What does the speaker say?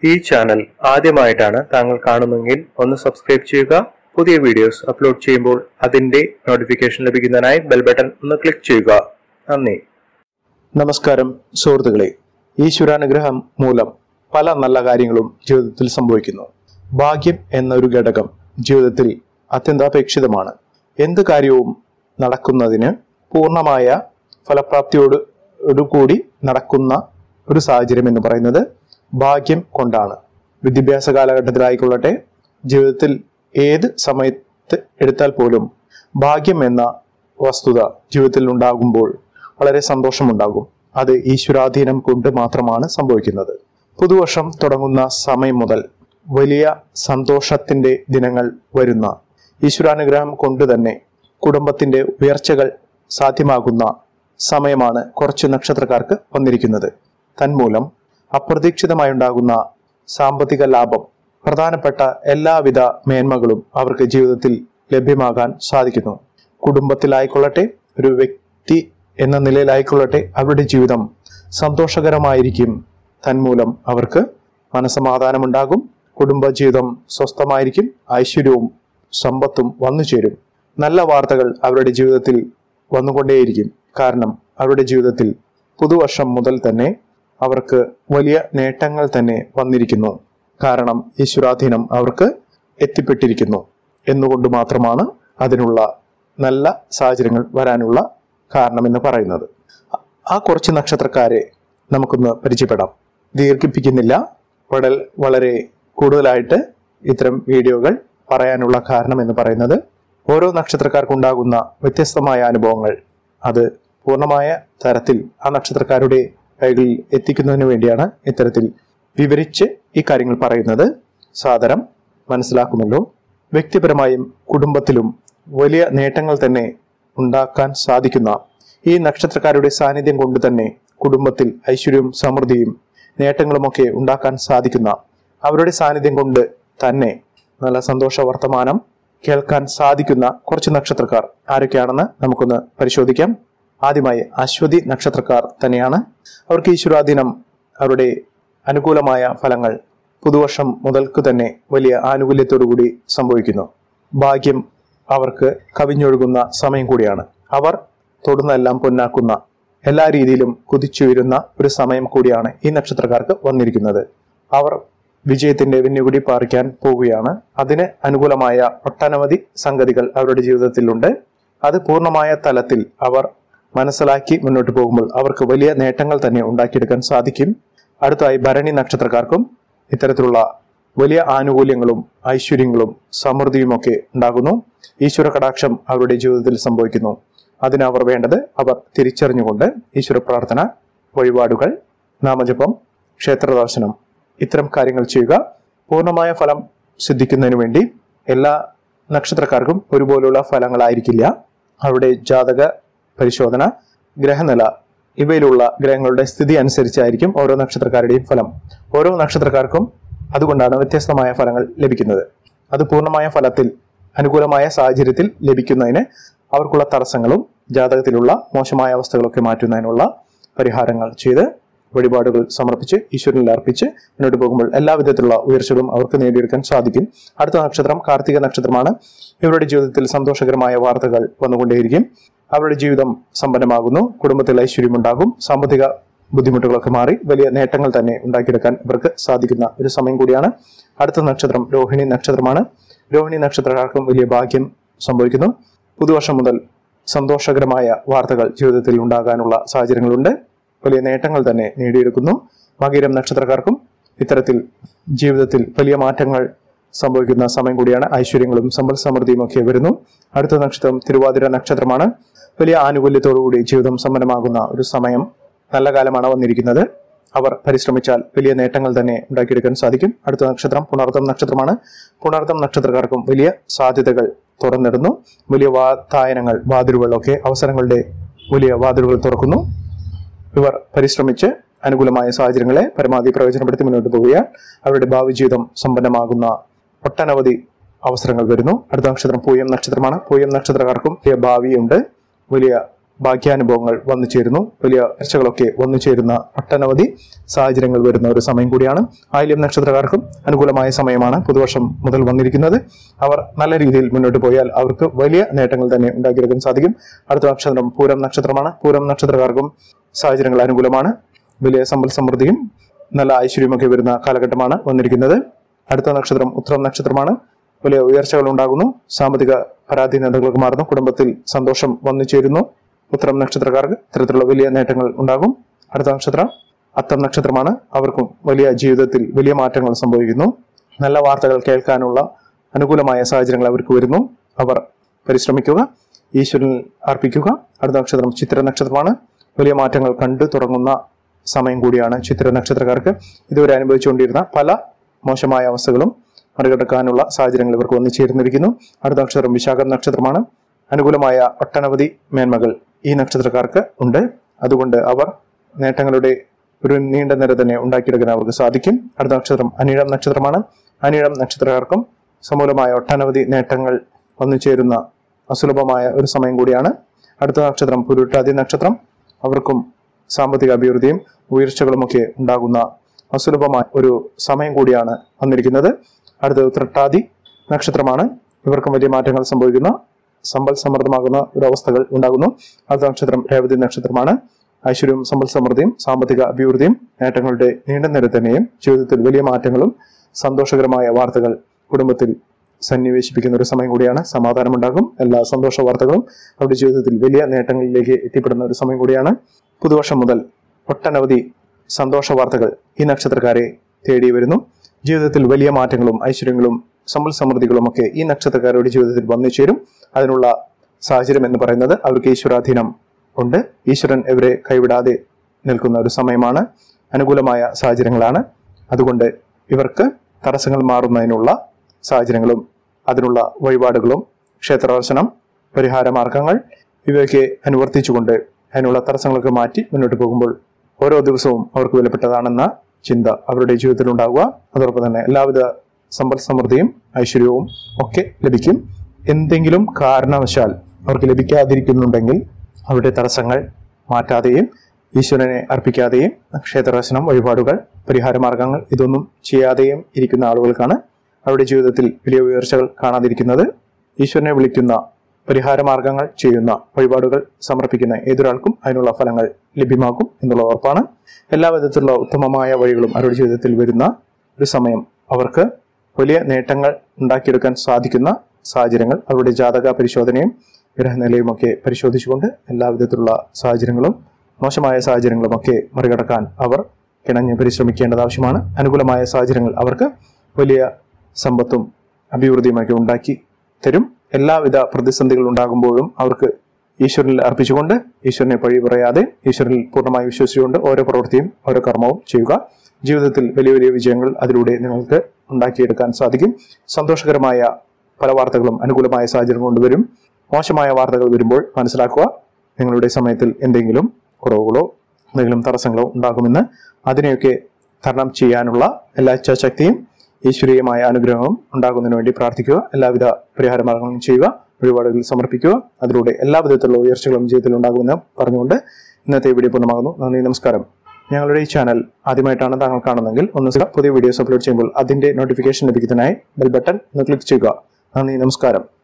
ഈ ചാനൽ ആദ്യമായിട്ടാണ് താങ്കൾ കാണുന്നതെങ്കിൽ ഒന്ന് സബ്സ്ക്രൈബ് ചെയ്യുക പുതിയ വീഡിയോസ് അപ്ലോഡ് ചെയ്യുമ്പോൾ അതിന്റെ നോട്ടിഫിക്കേഷൻ ലഭിക്കുന്നതിനായി ബെൽ ബട്ടൺ ഒന്ന് ക്ലിക്ക് ചെയ്യുക നന്ദി നമസ്കാരം സുഹൃത്തുക്കളെ ഈശ്വരാനുഗ്രഹം മൂലം പല നല്ല കാര്യങ്ങളും ജീവിതത്തിൽ സംഭവിക്കുന്നു ഭാഗ്യം എന്നൊരു ഘടകം ജീവിതത്തിൽ അത്യന്താപേക്ഷിതമാണ് എന്ത് കാര്യവും നടക്കുന്നതിന് പൂർണ്ണമായ ഫലപ്രാപ്തിയോട് കൂടി നടക്കുന്ന ഒരു സാഹചര്യം എന്ന് പറയുന്നത് ഭാഗ്യം കൊണ്ടാണ് വിദ്യാഭ്യാസ കാലഘട്ടത്തിലായിക്കൊള്ളട്ടെ ജീവിതത്തിൽ ഏത് സമയത്ത് എടുത്താൽ പോലും ഭാഗ്യം എന്ന വസ്തുത ജീവിതത്തിൽ ഉണ്ടാകുമ്പോൾ വളരെ സന്തോഷമുണ്ടാകും അത് ഈശ്വരാധീനം കൊണ്ട് മാത്രമാണ് സംഭവിക്കുന്നത് പുതുവർഷം തുടങ്ങുന്ന സമയം മുതൽ വലിയ സന്തോഷത്തിന്റെ ദിനങ്ങൾ വരുന്ന ഈശ്വരാനുഗ്രഹം കൊണ്ട് തന്നെ കുടുംബത്തിന്റെ ഉയർച്ചകൾ സാധ്യമാകുന്ന സമയമാണ് കുറച്ച് നക്ഷത്രക്കാർക്ക് വന്നിരിക്കുന്നത് തന്മൂലം അപ്രതീക്ഷിതമായുണ്ടാകുന്ന സാമ്പത്തിക ലാഭം പ്രധാനപ്പെട്ട എല്ലാവിധ മേന്മകളും അവർക്ക് ജീവിതത്തിൽ ലഭ്യമാകാൻ സാധിക്കുന്നു കുടുംബത്തിലായിക്കൊള്ളട്ടെ ഒരു വ്യക്തി എന്ന നിലയിലായിക്കൊള്ളട്ടെ അവരുടെ ജീവിതം സന്തോഷകരമായിരിക്കും തന്മൂലം അവർക്ക് മനസമാധാനമുണ്ടാകും കുടുംബജീവിതം സ്വസ്ഥമായിരിക്കും ഐശ്വര്യവും സമ്പത്തും വന്നു ചേരും നല്ല വാർത്തകൾ അവരുടെ ജീവിതത്തിൽ വന്നുകൊണ്ടേയിരിക്കും കാരണം അവരുടെ ജീവിതത്തിൽ പുതുവർഷം മുതൽ തന്നെ അവർക്ക് വലിയ നേട്ടങ്ങൾ തന്നെ വന്നിരിക്കുന്നു കാരണം ഈശ്വരാധീനം അവർക്ക് എത്തിപ്പെട്ടിരിക്കുന്നു എന്നുകൊണ്ട് മാത്രമാണ് അതിനുള്ള നല്ല സാഹചര്യങ്ങൾ വരാനുള്ള കാരണമെന്ന് പറയുന്നത് ആ കുറച്ച് നക്ഷത്രക്കാരെ നമുക്കൊന്ന് പരിചയപ്പെടാം ദീർഘിപ്പിക്കുന്നില്ല വളരെ വളരെ കൂടുതലായിട്ട് ഇത്തരം വീഡിയോകൾ പറയാനുള്ള കാരണം എന്ന് പറയുന്നത് ഓരോ നക്ഷത്രക്കാർക്കുണ്ടാകുന്ന വ്യത്യസ്തമായ അനുഭവങ്ങൾ അത് പൂർണ്ണമായ തരത്തിൽ ആ നക്ഷത്രക്കാരുടെ കൈകളിൽ എത്തിക്കുന്നതിന് വേണ്ടിയാണ് ഇത്തരത്തിൽ വിവരിച്ച് ഈ കാര്യങ്ങൾ പറയുന്നത് സാദരം മനസ്സിലാക്കുമല്ലോ വ്യക്തിപരമായും കുടുംബത്തിലും വലിയ നേട്ടങ്ങൾ തന്നെ ഉണ്ടാക്കാൻ സാധിക്കുന്ന ഈ നക്ഷത്രക്കാരുടെ സാന്നിധ്യം കൊണ്ട് തന്നെ കുടുംബത്തിൽ ഐശ്വര്യവും സമൃദ്ധിയും നേട്ടങ്ങളുമൊക്കെ ഉണ്ടാക്കാൻ സാധിക്കുന്ന അവരുടെ സാന്നിധ്യം കൊണ്ട് തന്നെ നല്ല സന്തോഷ വർത്തമാനം കേൾക്കാൻ സാധിക്കുന്ന കുറച്ച് നക്ഷത്രക്കാർ ആരൊക്കെയാണെന്ന് നമുക്കൊന്ന് പരിശോധിക്കാം ആദ്യമായി അശ്വതി നക്ഷത്രക്കാർ തന്നെയാണ് അവർക്ക് ഈശ്വരാധീനം അവരുടെ അനുകൂലമായ ഫലങ്ങൾ പുതുവർഷം മുതൽക്ക് തന്നെ വലിയ ആനുകൂല്യത്തോടുകൂടി സംഭവിക്കുന്നു ഭാഗ്യം അവർക്ക് കവിഞ്ഞൊഴുകുന്ന സമയം കൂടിയാണ് അവർ തൊടുന്നെല്ലാം പൊന്നാക്കുന്ന എല്ലാ രീതിയിലും കുതിച്ചുയരുന്ന ഒരു സമയം കൂടിയാണ് ഈ നക്ഷത്രക്കാർക്ക് വന്നിരിക്കുന്നത് അവർ വിജയത്തിന്റെ വെന്നുകുടി പാറിക്കാൻ പോവുകയാണ് അതിന് അനുകൂലമായ ഒട്ടനവധി സംഗതികൾ അവരുടെ ജീവിതത്തിലുണ്ട് അത് പൂർണ്ണമായ തലത്തിൽ അവർ മനസ്സിലാക്കി മുന്നോട്ട് പോകുമ്പോൾ അവർക്ക് വലിയ നേട്ടങ്ങൾ തന്നെ ഉണ്ടാക്കിയെടുക്കാൻ സാധിക്കും അടുത്തായി ഭരണി നക്ഷത്രക്കാർക്കും ഇത്തരത്തിലുള്ള വലിയ ആനുകൂല്യങ്ങളും ഐശ്വര്യങ്ങളും സമൃദ്ധിയുമൊക്കെ ഉണ്ടാകുന്നു ഈശ്വര കടാക്ഷം അവരുടെ ജീവിതത്തിൽ സംഭവിക്കുന്നു അതിന് അവർ വേണ്ടത് അവർ തിരിച്ചറിഞ്ഞുകൊണ്ട് ഈശ്വര പ്രാർത്ഥന വഴിപാടുകൾ നാമജപം ക്ഷേത്ര ദർശനം ഇത്തരം കാര്യങ്ങൾ ചെയ്യുക പൂർണ്ണമായ ഫലം സിദ്ധിക്കുന്നതിന് വേണ്ടി എല്ലാ നക്ഷത്രക്കാർക്കും ഒരുപോലുള്ള ഫലങ്ങളായിരിക്കില്ല അവരുടെ ജാതക പരിശോധന ഗ്രഹനില ഇവയിലുള്ള ഗ്രഹങ്ങളുടെ സ്ഥിതി അനുസരിച്ചായിരിക്കും ഓരോ നക്ഷത്രക്കാരുടെയും ഫലം ഓരോ നക്ഷത്രക്കാർക്കും അതുകൊണ്ടാണ് വ്യത്യസ്തമായ ഫലങ്ങൾ ലഭിക്കുന്നത് അത് പൂർണ്ണമായ ഫലത്തിൽ അനുകൂലമായ സാഹചര്യത്തിൽ ലഭിക്കുന്നതിന് അവർക്കുള്ള തടസ്സങ്ങളും ജാതകത്തിലുള്ള മോശമായ അവസ്ഥകളൊക്കെ മാറ്റുന്നതിനുള്ള പരിഹാരങ്ങൾ ചെയ്ത് വഴിപാടുകൾ സമർപ്പിച്ച് ഈശ്വരനിൽ അർപ്പിച്ച് മുന്നോട്ട് പോകുമ്പോൾ എല്ലാ വിധത്തിലുള്ള ഉയർച്ചകളും അവർക്ക് നേടിയെടുക്കാൻ സാധിക്കും അടുത്ത നക്ഷത്രം കാർത്തിക നക്ഷത്രമാണ് ഇവരുടെ ജീവിതത്തിൽ സന്തോഷകരമായ വാർത്തകൾ വന്നുകൊണ്ടേയിരിക്കും അവരുടെ ജീവിതം സമ്പന്നമാകുന്നു കുടുംബത്തിൽ ഐശ്വര്യമുണ്ടാകും സാമ്പത്തിക ബുദ്ധിമുട്ടുകളൊക്കെ മാറി വലിയ നേട്ടങ്ങൾ തന്നെ ഉണ്ടാക്കിയെടുക്കാൻ ഇവർക്ക് സാധിക്കുന്ന ഒരു സമയം കൂടിയാണ് അടുത്ത നക്ഷത്രം രോഹിണി നക്ഷത്രമാണ് രോഹിണി നക്ഷത്രക്കാർക്കും വലിയ ഭാഗ്യം സംഭവിക്കുന്നു പുതുവർഷം മുതൽ സന്തോഷകരമായ വാർത്തകൾ ജീവിതത്തിൽ ഉണ്ടാകാനുള്ള സാഹചര്യങ്ങളുണ്ട് വലിയ നേട്ടങ്ങൾ തന്നെ നേടിയെടുക്കുന്നു മകീരം നക്ഷത്രക്കാർക്കും ഇത്തരത്തിൽ ജീവിതത്തിൽ വലിയ മാറ്റങ്ങൾ സംഭവിക്കുന്ന സമയം കൂടിയാണ് ഐശ്വര്യങ്ങളും സമ്പൽ സമൃദ്ധിയും ഒക്കെ വരുന്നു അടുത്ത നക്ഷത്രം തിരുവാതിര നക്ഷത്രമാണ് വലിയ ആനുകൂല്യത്തോടുകൂടി ജീവിതം സമ്പന്നമാകുന്ന ഒരു സമയം നല്ല കാലമാണ് വന്നിരിക്കുന്നത് അവർ പരിശ്രമിച്ചാൽ വലിയ നേട്ടങ്ങൾ തന്നെ ഉണ്ടാക്കിയെടുക്കാൻ സാധിക്കും അടുത്ത നക്ഷത്രം പുണർത്തം നക്ഷത്രമാണ് പുണർത്തം നക്ഷത്രക്കാർക്കും വലിയ സാധ്യതകൾ തുറന്നിടുന്നു വലിയ വാതായനങ്ങൾ വാതിലുകളൊക്കെ അവസരങ്ങളുടെ വലിയ വാതിലുകൾ തുറക്കുന്നു ഇവർ പരിശ്രമിച്ച് അനുകൂലമായ സാഹചര്യങ്ങളെ പരമാവധി പ്രയോജനപ്പെടുത്തി മുന്നോട്ട് പോവുക അവരുടെ ഭാവി ജീവിതം സമ്പന്നമാകുന്ന ഒട്ടനവധി അവസരങ്ങൾ വരുന്നു അടുത്ത നക്ഷത്രം പൂയം നക്ഷത്രമാണ് പൂയം നക്ഷത്രക്കാർക്കും വലിയ ഭാവിയുണ്ട് വലിയ ഭാഗ്യാനുഭവങ്ങൾ വന്നു ചേരുന്നു വലിയ ചർച്ചകളൊക്കെ വന്നു ചേരുന്ന ഒട്ടനവധി സാഹചര്യങ്ങൾ വരുന്ന ഒരു സമയം കൂടിയാണ് ആയില്യം നക്ഷത്രക്കാർക്കും അനുകൂലമായ സമയമാണ് പുതുവർഷം മുതൽ വന്നിരിക്കുന്നത് അവർ നല്ല രീതിയിൽ മുന്നോട്ട് പോയാൽ അവർക്ക് വലിയ നേട്ടങ്ങൾ തന്നെ ഉണ്ടാക്കിയെടുക്കാൻ സാധിക്കും അടുത്ത നക്ഷത്രം പൂരം നക്ഷത്രമാണ് പൂരം നക്ഷത്രക്കാർക്കും സാഹചര്യങ്ങൾ അനുകൂലമാണ് വലിയ സമ്പൽ സമൃദ്ധിയും നല്ല ഐശ്വര്യമൊക്കെ വരുന്ന കാലഘട്ടമാണ് വന്നിരിക്കുന്നത് അടുത്ത നക്ഷത്രം ഉത്രം നക്ഷത്രമാണ് വലിയ ഉയർച്ചകൾ ഉണ്ടാകുന്നു സാമ്പത്തിക പരാധീനതകൾക്ക് മാറുന്നു കുടുംബത്തിൽ സന്തോഷം വന്നു ചേരുന്നു ഉത്തരം നക്ഷത്രക്കാർക്ക് ഇത്തരത്തിലുള്ള വലിയ നേട്ടങ്ങൾ ഉണ്ടാകും അടുത്ത നക്ഷത്രം അത്തം നക്ഷത്രമാണ് അവർക്കും വലിയ ജീവിതത്തിൽ വലിയ മാറ്റങ്ങൾ സംഭവിക്കുന്നു നല്ല വാർത്തകൾ കേൾക്കാനുള്ള അനുകൂലമായ സാഹചര്യങ്ങൾ അവർക്ക് വരുന്നു അവർ പരിശ്രമിക്കുക ഈശ്വരനിൽ അർപ്പിക്കുക അടുത്ത നക്ഷത്രം ചിത്ര നക്ഷത്രമാണ് വലിയ മാറ്റങ്ങൾ കണ്ടു തുടങ്ങുന്ന സമയം കൂടിയാണ് ചിത്ര നക്ഷത്രക്കാർക്ക് ഇതുവരെ അനുഭവിച്ചുകൊണ്ടിരുന്ന പല മോശമായ അവസ്ഥകളും മറികടക്കാനുള്ള സാഹചര്യങ്ങൾ ഇവർക്ക് വന്നു ചേർന്നിരിക്കുന്നു അടുത്ത നക്ഷത്രം വിശാഖം നക്ഷത്രമാണ് അനുകൂലമായ ഒട്ടനവധി മേന്മകൾ ഈ നക്ഷത്രക്കാർക്ക് ഉണ്ട് അതുകൊണ്ട് അവർ നേട്ടങ്ങളുടെ ഒരു നീണ്ട നിര തന്നെ ഉണ്ടാക്കിയെടുക്കാൻ അവർക്ക് സാധിക്കും അടുത്ത നക്ഷത്രം അനിഴം നക്ഷത്രമാണ് അനിഴം നക്ഷത്രക്കാർക്കും സമൂലമായ ഒട്ടനവധി നേട്ടങ്ങൾ വന്നു ചേരുന്ന അസുലഭമായ ഒരു സമയം കൂടിയാണ് അടുത്ത നക്ഷത്രം പുരുട്ടാതി നക്ഷത്രം അവർക്കും സാമ്പത്തിക അഭിവൃദ്ധിയും ഉയർച്ചകളുമൊക്കെ ഉണ്ടാകുന്ന അസുലഭമായ ഒരു സമയം കൂടിയാണ് വന്നിരിക്കുന്നത് അടുത്തത് തൃട്ടാതി നക്ഷത്രമാണ് ഇവർക്കും വലിയ മാറ്റങ്ങൾ സംഭവിക്കുന്ന സമ്പൽ സമൃദ്ധമാകുന്ന ഒരു അവസ്ഥകൾ ഉണ്ടാകുന്നു അടുത്ത നക്ഷത്രം രേവതി നക്ഷത്രമാണ് ഐശ്വര്യവും സമ്പൽ സമൃദ്ധിയും സാമ്പത്തിക അഭിവൃദ്ധിയും നേട്ടങ്ങളുടെ നീണ്ട നിര തന്നെയും ജീവിതത്തിൽ വലിയ മാറ്റങ്ങളും സന്തോഷകരമായ വാർത്തകൾ കുടുംബത്തിൽ സന്നിവേശിപ്പിക്കുന്ന ഒരു സമയം കൂടിയാണ് സമാധാനമുണ്ടാകും എല്ലാ സന്തോഷ വാർത്തകളും അവരുടെ ജീവിതത്തിൽ വലിയ നേട്ടങ്ങളിലേക്ക് എത്തിപ്പെടുന്ന ഒരു സമയം കൂടിയാണ് പുതുവർഷം മുതൽ ഒട്ടനവധി സന്തോഷ വാർത്തകൾ ഈ നക്ഷത്രക്കാരെ തേടി വരുന്നു ജീവിതത്തിൽ വലിയ മാറ്റങ്ങളും ഐശ്വര്യങ്ങളും സമ്പൽ സമൃദ്ധികളും ഒക്കെ ഈ നക്ഷത്രക്കാരുടെ ജീവിതത്തിൽ വന്നു ചേരും അതിനുള്ള സാഹചര്യം എന്ന് പറയുന്നത് അവർക്ക് ഈശ്വരാധീനം ഉണ്ട് ഈശ്വരൻ ഇവരെ കൈവിടാതെ നിൽക്കുന്ന ഒരു സമയമാണ് അനുകൂലമായ സാഹചര്യങ്ങളാണ് അതുകൊണ്ട് ഇവർക്ക് തടസ്സങ്ങൾ മാറുന്നതിനുള്ള സാഹചര്യങ്ങളും അതിനുള്ള വഴിപാടുകളും ക്ഷേത്രദർശനം പരിഹാര മാർഗങ്ങൾ ഇവയൊക്കെ അനുവർത്തിച്ചുകൊണ്ട് അതിനുള്ള തടസ്സങ്ങളൊക്കെ മാറ്റി മുന്നോട്ട് പോകുമ്പോൾ ഓരോ ദിവസവും അവർക്ക് വിലപ്പെട്ടതാണെന്ന ചിന്ത അവരുടെ ജീവിതത്തിൽ ഉണ്ടാകുക അതോടൊപ്പം തന്നെ എല്ലാവിധ സമ്പൽ സമൃദ്ധിയും ഐശ്വര്യവും ഒക്കെ ലഭിക്കും എന്തെങ്കിലും കാരണവശാൽ അവർക്ക് ലഭിക്കാതിരിക്കുന്നുണ്ടെങ്കിൽ അവരുടെ തടസ്സങ്ങൾ മാറ്റാതെയും ഈശ്വരനെ അർപ്പിക്കാതെയും ക്ഷേത്രദർശനം വഴിപാടുകൾ പരിഹാര മാർഗങ്ങൾ ഇതൊന്നും ചെയ്യാതെയും ഇരിക്കുന്ന ആളുകൾക്കാണ് അവരുടെ ജീവിതത്തിൽ വലിയ ഉയർച്ചകൾ കാണാതിരിക്കുന്നത് ഈശ്വരനെ വിളിക്കുന്ന പരിഹാര മാർഗങ്ങൾ ചെയ്യുന്ന വഴിപാടുകൾ സമർപ്പിക്കുന്ന ഏതൊരാൾക്കും അതിനുള്ള ഫലങ്ങൾ ലഭ്യമാക്കും എന്നുള്ള ഉറപ്പാണ് എല്ലാ വിധത്തിലുള്ള ഉത്തമമായ വഴികളും അവരുടെ ജീവിതത്തിൽ വരുന്ന ഒരു സമയം അവർക്ക് വലിയ നേട്ടങ്ങൾ ഉണ്ടാക്കിയെടുക്കാൻ സാധിക്കുന്ന സാഹചര്യങ്ങൾ അവരുടെ ജാതക പരിശോധനയും ഗ്രഹനിലയും ഒക്കെ പരിശോധിച്ചുകൊണ്ട് എല്ലാ വിധത്തിലുള്ള സാഹചര്യങ്ങളും മോശമായ സാഹചര്യങ്ങളും ഒക്കെ മറികടക്കാൻ അവർ കിണഞ്ഞ് പരിശ്രമിക്കേണ്ടത് ആവശ്യമാണ് അനുകൂലമായ സാഹചര്യങ്ങൾ അവർക്ക് വലിയ സമ്പത്തും അഭിവൃദ്ധിയുമൊക്കെ ഉണ്ടാക്കി തരും എല്ലാവിധ പ്രതിസന്ധികൾ ഉണ്ടാകുമ്പോഴും അവർക്ക് ഈശ്വരനിൽ അർപ്പിച്ചുകൊണ്ട് ഈശ്വരനെ പഴി പറയാതെ ഈശ്വരനിൽ പൂർണ്ണമായി വിശ്വസിച്ചുകൊണ്ട് ഓരോ പ്രവൃത്തിയും ഓരോ കർമ്മവും ചെയ്യുക ജീവിതത്തിൽ വലിയ വലിയ വിജയങ്ങൾ അതിലൂടെ നിങ്ങൾക്ക് ഉണ്ടാക്കിയെടുക്കാൻ സാധിക്കും സന്തോഷകരമായ പല വാർത്തകളും അനുകൂലമായ സാഹചര്യം കൊണ്ടുവരും മോശമായ വാർത്തകൾ വരുമ്പോൾ മനസ്സിലാക്കുക നിങ്ങളുടെ സമയത്തിൽ എന്തെങ്കിലും കുറവുകളോ എന്തെങ്കിലും തടസ്സങ്ങളോ ഉണ്ടാകുമെന്ന് അതിനെയൊക്കെ തരണം ചെയ്യാനുള്ള എല്ലാ ഇച്ഛാശക്തിയും ഈശ്വരീയമായ അനുഗ്രഹവും ഉണ്ടാകുന്നതിന് വേണ്ടി പ്രാർത്ഥിക്കുക എല്ലാവിധ പരിഹാര മാർഗങ്ങളും ചെയ്യുക വഴിപാടുകൾ സമർപ്പിക്കുക അതിലൂടെ എല്ലാ വിധത്തിലുള്ള ഉയർച്ചകളും ജീവിതത്തിൽ ഉണ്ടാകുമെന്ന് പറഞ്ഞുകൊണ്ട് ഇന്നത്തെ വീഡിയോ പൂർണ്ണമാകുന്നു നന്ദി നമസ്കാരം ഞങ്ങളുടെ ഈ ചാനൽ ആദ്യമായിട്ടാണ് താങ്കൾ കാണുന്നതെങ്കിൽ ഒന്ന് സ- പുതിയ വീഡിയോസ് അപ്ലോഡ് ചെയ്യുമ്പോൾ അതിന്റെ നോട്ടിഫിക്കേഷൻ ലഭിക്കുന്നതിനായി ബെൽ ബട്ടൺ ഒന്ന് ക്ലിക്ക് ചെയ്യുക നന്ദി നമസ്കാരം